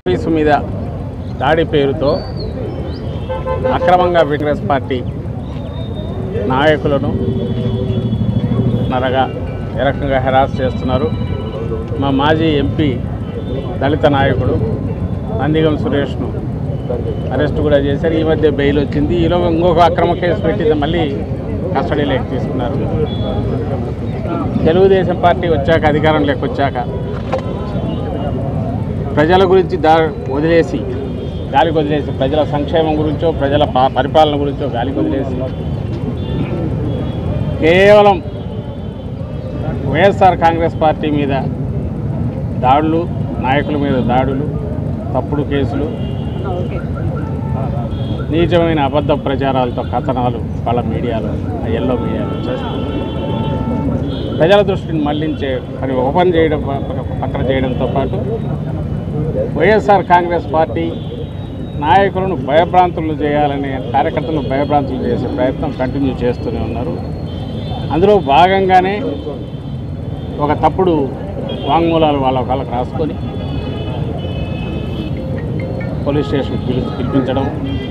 office మీద దాడి పేరుతో అక్రమంగా కాంగ్రెస్ పార్టీ నాయకులను నరగా ఏ రకంగా హెరాస్ చేస్తున్నారు మా మాజీ ఎంపీ దళిత నాయకుడు నందిగం సురేష్ను అరెస్ట్ కూడా చేశారు ఈ మధ్య బెయిల్ వచ్చింది ఈలోగా ఇంకొక అక్రమ కేసు పెట్టి మళ్ళీ కస్టడీలోకి తీసుకున్నారు తెలుగుదేశం పార్టీ వచ్చాక అధికారంలోకి వచ్చాక ప్రజల గురించి దా వదిలేసి గాలికి వదిలేసి ప్రజల సంక్షేమం గురించో ప్రజల పా- పరిపాలన గురించో గాలికి వదిలేసి కేవలం వైఎస్ఆర్ కాంగ్రెస్ పార్టీ మీద దాడులు నాయకుల మీద దాడులు తప్పుడు కేసులు నీచమైన అబద్ధ ప్రచారాలతో కథనాలు వాళ్ళ మీడియాలో ఆ ఎల్లో మీడియాలో చేస్తారు ప్రజల దృష్టిని మళ్లించే పని ఓపెన్ చేయడం ప- పక్కన చేయడంతో పాటు వైఎస్ఆర్ కాంగ్రెస్ పార్టీ నాయకులను భయభ్రాంతులు చేయాలనే కార్యకర్తలను భయభ్రాంతులు చేసే ప్రయత్నం కంటిన్యూ చేస్తూనే ఉన్నారు అందులో భాగంగానే ఒక తప్పుడు వాంగ్మూలాలు వాళ్ళ వాళ్ళకి రాసుకొని పోలీస్ స్టేషన్ పిలి పిలిపించడం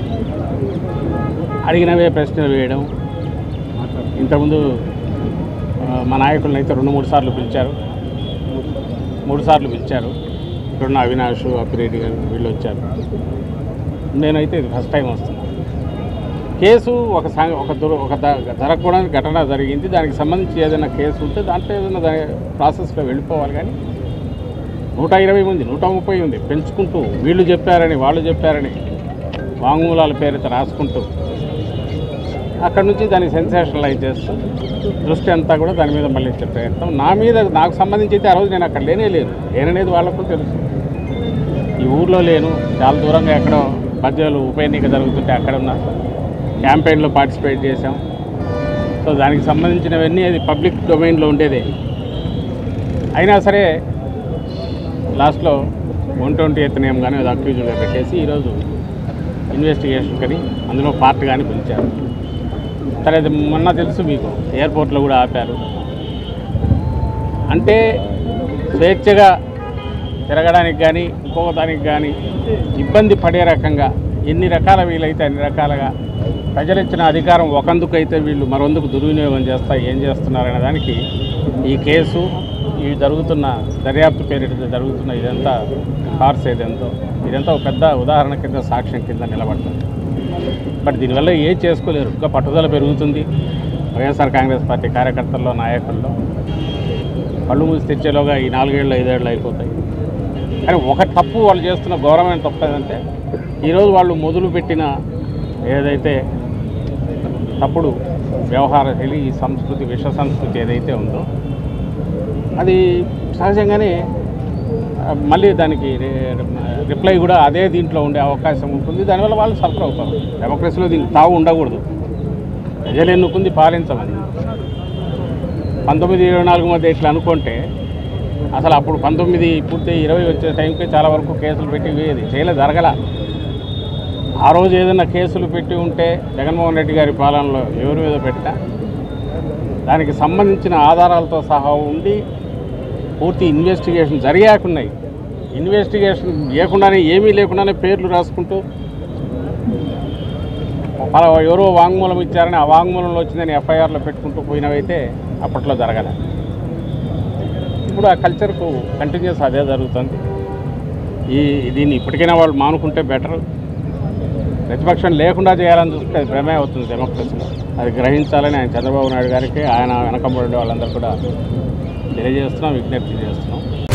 అడిగినవే ప్రశ్నలు వేయడం ఇంతకుముందు ఆ, మా నాయకులను అయితే రెండు మూడు సార్లు పిలిచారు మూడు సార్లు పిలిచారు ఇక్కడున్న అవినాష్ అప్పిరెడ్డి గారు వీళ్ళు వచ్చారు నేనైతే ఇది ఫస్ట్ టైం వస్తున్నాను కేసు ఒక సంగ ఒక దుర ఒక ద- జరగకూడని ఘటన జరిగింది దానికి సంబంధించి ఏదైనా కేసు ఉంటే దాంట్లో ఏదైనా దాని ప్రాసెస్లో వెళ్ళిపోవాలి కానీ నూట ఇరవై ఉంది నూట ముప్పై ఉంది పెంచుకుంటూ వీళ్ళు చెప్పారని వాళ్ళు చెప్పారని వాంగ్మూలాల పేరిత రాసుకుంటూ అక్కడ నుంచి దాన్ని సెన్సేషనలైజ్ చేస్తూ దృష్టి అంతా కూడా దాని మీద మళ్ళించే ప్రయత్నం నా మీద నాకు సంబంధించి అయితే ఆ రోజు నేను అక్కడ లేనే లేను లేననేది వాళ్ళకు తెలుసు ఈ ఊర్లో లేను చాలా దూరంగా ఎక్కడో మధ్యలో ఉప ఎన్నిక జరుగుతుంటే అక్కడ ఉన్నా క్యాంపెయిన్లో పార్టిసిపేట్ చేశాం సో దానికి సంబంధించినవన్నీ అది పబ్లిక్ డొమైన్లో ఉండేదే అయినా సరే లాస్ట్లో వన్ ట్వంటీ ఎయిత్ నేమ్ కానీ అది అక్యూజ్గా పెట్టేసి ఈరోజు ఇన్వెస్టిగేషన్ కానీ అందులో పార్ట్ కానీ పిలిచారు సరే అది మొన్న తెలుసు మీకు ఎయిర్పోర్ట్లో కూడా ఆపారు అంటే స్వేచ్ఛగా తిరగడానికి కానీ ఇంకొక దానికి కానీ ఇబ్బంది పడే రకంగా ఎన్ని రకాల వీలైతే అన్ని రకాలుగా ప్రజలు ఇచ్చిన అధికారం ఒకందుకైతే వీళ్ళు మరొందుకు దుర్వినియోగం చేస్తా ఏం చేస్తున్నారనే దానికి ఈ కేసు ఈ జరుగుతున్న దర్యాప్తు పేరిట జరుగుతున్న ఇదంతా కార్స్ ఏదెంతో ఇదంతా ఒక పెద్ద ఉదాహరణ కింద సాక్ష్యం కింద నిలబడుతుంది బట్ దీనివల్ల ఏం చేసుకోలేరు ఇంకా పట్టుదల పెరుగుతుంది వైఎస్ఆర్ కాంగ్రెస్ పార్టీ కార్యకర్తల్లో నాయకుల్లో కళ్ళు మూసి తెచ్చేలోగా ఈ నాలుగేళ్ళు ఐదేళ్ళు అయిపోతాయి కానీ ఒక తప్పు వాళ్ళు చేస్తున్న ఘోరమైన తప్పు ఏదంటే ఈరోజు వాళ్ళు మొదలు పెట్టిన ఏదైతే తప్పుడు వ్యవహార శైలి ఈ సంస్కృతి విష సంస్కృతి ఏదైతే ఉందో అది సహజంగానే ఆ, మళ్ళీ దానికి రి- రిప్లై కూడా అదే దీంట్లో ఉండే అవకాశం ఉంటుంది దానివల్ల వాళ్ళు సఫర్ అవుతారు డెమోక్రసీలో దీనికి తావు ఉండకూడదు ప్రజలు ఎన్నుకుంది పాలించమని పంతొమ్మిది ఇరవై నాలుగు మధ్య ఇట్లా అనుకుంటే అసలు అప్పుడు పంతొమ్మిది పూర్తి ఇరవై వచ్చే టైంకి చాలా వరకు కేసులు పెట్టి వేయదు చేయలే జరగల ఆ రోజు ఏదైనా కేసులు పెట్టి ఉంటే జగన్మోహన్ రెడ్డి గారి పాలనలో ఎవరి మీద పెట్టినా దానికి సంబంధించిన ఆధారాలతో సహా ఉండి పూర్తి ఇన్వెస్టిగేషన్ జరిగాకున్నాయి ఇన్వెస్టిగేషన్ లేకుండానే ఏమీ లేకుండానే పేర్లు రాసుకుంటూ పలా ఎవరో వాంగ్మూలం ఇచ్చారని ఆ వాంగ్మూలంలో వచ్చిందని ఎఫ్ఐఆర్లో పెట్టుకుంటూ పోయినవైతే అప్పట్లో జరగలే ఇప్పుడు ఆ కల్చర్కు కంటిన్యూస్ అదే జరుగుతుంది ఈ దీన్ని ఇప్పటికైనా వాళ్ళు మానుకుంటే బెటర్ ప్రతిపక్షం లేకుండా చేయాలని చూస్తే అది భ్రమే అవుతుంది డెమోక్రసీలో అది గ్రహించాలని ఆయన చంద్రబాబు నాయుడు గారికి ఆయన వెనకబడి వాళ్ళందరూ కూడా తెలియజేస్తున్నాం విజ్ఞప్తి చేస్తున్నాం